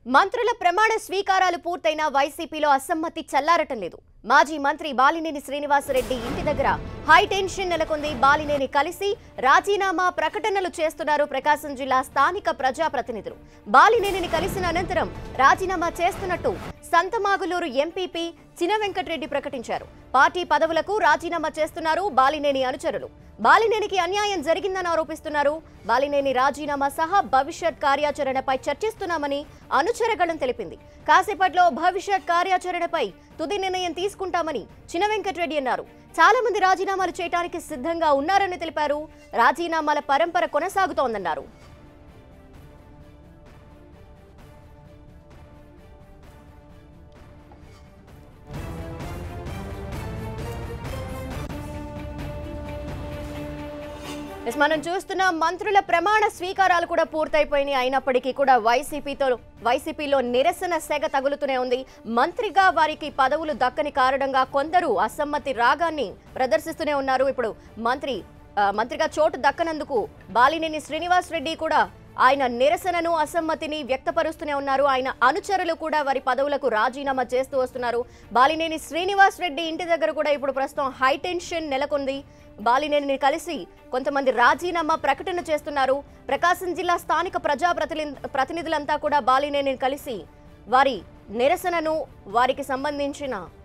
మంత్రుల ప్రమాణ స్వీకారాలు పూర్తయిన వైసీపీలో అసమ్మతి చల్లారటం లేదు మాజీ మంత్రి బాలినేని శ్రీనివాసరెడ్డి ఇంటి దగ్గర హై టెన్షన్ నెలకొంది బాలినేని కలిసి రాజీనామా ప్రకటనలు చేస్తున్నారు ప్రకాశం జిల్లా స్థానిక ప్రజాప్రతినిధులు బాలినేనిని కలిసిన అనంతరం రాజీనామా చేస్తున్నట్టు సంతమాగులూరు ఎంపీపీ చిన వెంకటరెడ్డి ప్రకటించారు పార్టీ పదవులకు రాజీనామా చేస్తున్నారు బాలినేని అనుచరులు బాలినేనికి అన్యాయం జరిగిందని ఆరోపిస్తున్నారు బాలినేని రాజీనామా సహా భవిష్యత్ కార్యాచరణపై చర్చిస్తున్నామని అనుచరగణం తెలిపింది కాసేపట్లో భవిష్యత్ కార్యాచరణపై తుది నిర్ణయం తీసుకుంటామని చిన వెంకటరెడ్డి అన్నారు చాలా మంది రాజీనామాలు చేయడానికి సిద్ధంగా ఉన్నారని తెలిపారు రాజీనామాల పరంపర కొనసాగుతోందన్నారు ఎస్ మనం చూస్తున్న మంత్రుల ప్రమాణ స్వీకారాలు కూడా పూర్తయిపోయినాయి అయినప్పటికీ కూడా వైసీపీతో వైసీపీలో నిరసన సెగ తగులుతూనే ఉంది మంత్రిగా వారికి పదవులు దక్కని కారణంగా కొందరు అసమ్మతి రాగాన్ని ప్రదర్శిస్తూనే ఉన్నారు ఇప్పుడు మంత్రి ఆ, మంత్రిగా చోటు దక్కనందుకు బాలినేని శ్రీనివాస్ రెడ్డి కూడా ఆయన నిరసనను అసమ్మతిని వ్యక్తపరుస్తూనే ఉన్నారు ఆయన అనుచరులు కూడా వారి పదవులకు రాజీనామా చేస్తూ వస్తున్నారు బాలినేని శ్రీనివాస్ రెడ్డి ఇంటి దగ్గర కూడా ఇప్పుడు ప్రస్తుతం హై టెన్షన్ నెలకొంది బాలినేనిని కలిసి కొంతమంది రాజీనామా ప్రకటన చేస్తున్నారు ప్రకాశం జిల్లా స్థానిక ప్రజా ప్రతినిధులంతా కూడా బాలినేనిని కలిసి వారి నిరసనను వారికి సంబంధించిన